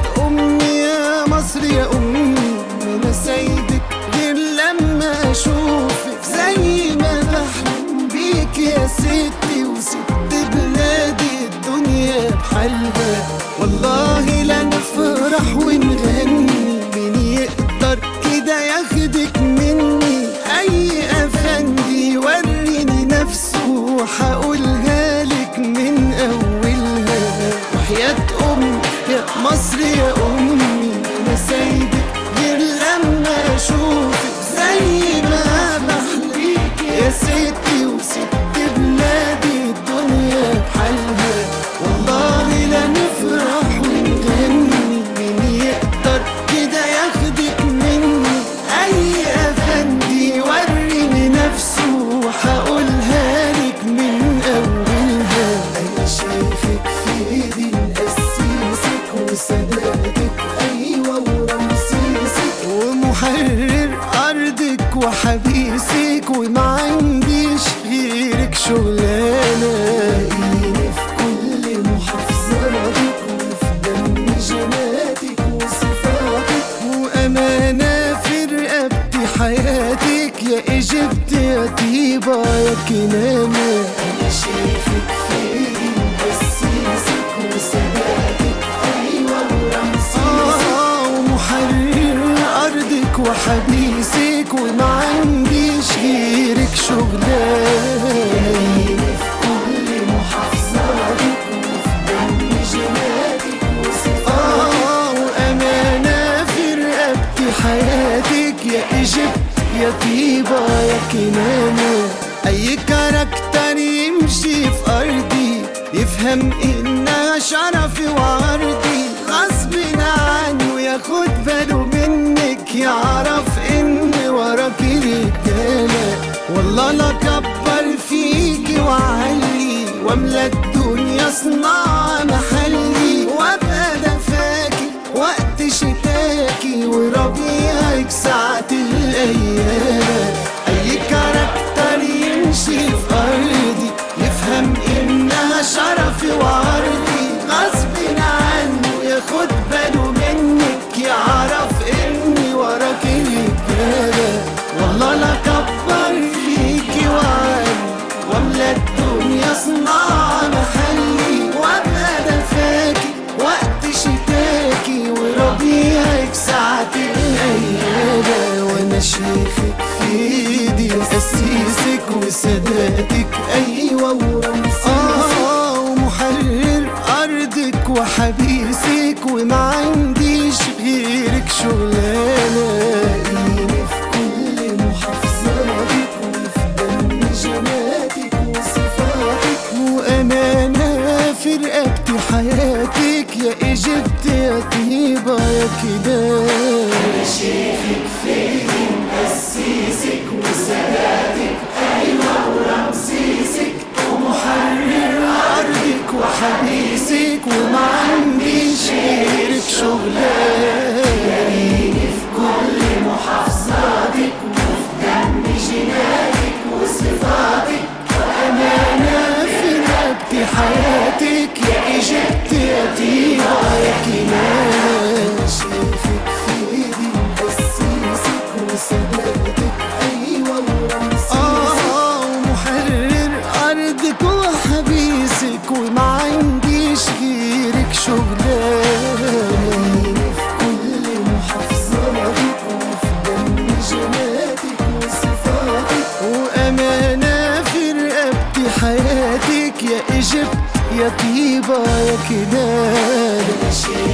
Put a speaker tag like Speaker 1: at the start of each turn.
Speaker 1: وحياة أمي يا مصر يا أمي أنا سايبك غير لما أشوفك زي ما بحلم بيك يا ستي وست بلادي الدنيا بحالها والله لا نفرح ونغني مين يقدر كده ياخدك مني أي أفندي وريني نفسه وحقولها لك من أولها وحياة أمي يا مصر يا أمي أنا سايبك غير لما أشوفك زي ما بحليك يا ستي وست بلادي الدنيا بحالها والله لا نفرح ونغني مين يقدر كده ياخدك مني أي أفندي وريني نفسه وحقولها لك من أولها أنا شايفك في إيدي مقسيسك وسدادك أيوة ورمسيسك ومحرر أرضك وحبيسك وما عنديش غيرك شغلانة لاقيني في كل محافظاتك وفي دم جناتك وصفاتك وأمانة في رقبتي حياتك يا إيجيبت يا طيبة يا كنانة أنا شايفك في إيدي مقسيسك وسدادك أيوة ورمسيسك آه ومحرر أرضك وحبيسك وما عنديش غيرك شغلانة في كل محافظاتك وفي دم جناتك وصفاتك آه وأمانة في رقبتي حياتك يا إيجيبت يا طيبة يا كنانة أي كاركتر يمشي في أرضي يفهم إنها شرفي وعرضي غصب عنه ياخد باله منك يعرف إن وراكي رجالة والله لا كبر فيكي وعلي واملى الدنيا صناعة محلي وابقى دفاكي وقت شتاكي وربيعك ساعة الأيام أي كاركتر يمشي في أرضي يفهم إنها شرفي وعرضي غصب عنه ياخد باله منك يعرف إني وراكي رجالة والله لا كبر فيكي وعلي واملى الدنيا صناعة محلي وابقى دفاكي وقت شتاكي وربيعك ساعة الأيام وانا شايفك في ايدي وقسيسك وساداتك ايوه ورمسيسك آه ومحرر ارضك وحبيسك وما عنديش غيرك شغلانه لاقيني في كل محافظاتك وفي دم جناتك وصفاتك وأمانة في رقبتي حياتك يا إيجيبت يا طيبة يا كده أنا شايفك فين مقسيسك وساداتك أيوة ورمسيسك ومحرر أرضك وحبيسك وما عنديش غيرك شغلانة لاقيني في كل محافظاتك وفي دم جناتك وصفاتك وأمانة في رقبتي حياتك يا إيجيبت يا طيبة يا كنانة شايفك في إيدي مقسيسك وسدادك أيوة ورمسيسك آه ومحرر أرضك وحبيسك وما عنديش غيرك شغلانة في كل محافظاتك وفي دم جناتك وصفاتك وأمانة في رقبتي حياتك يا إيجيبت يا طيبة يا كنانة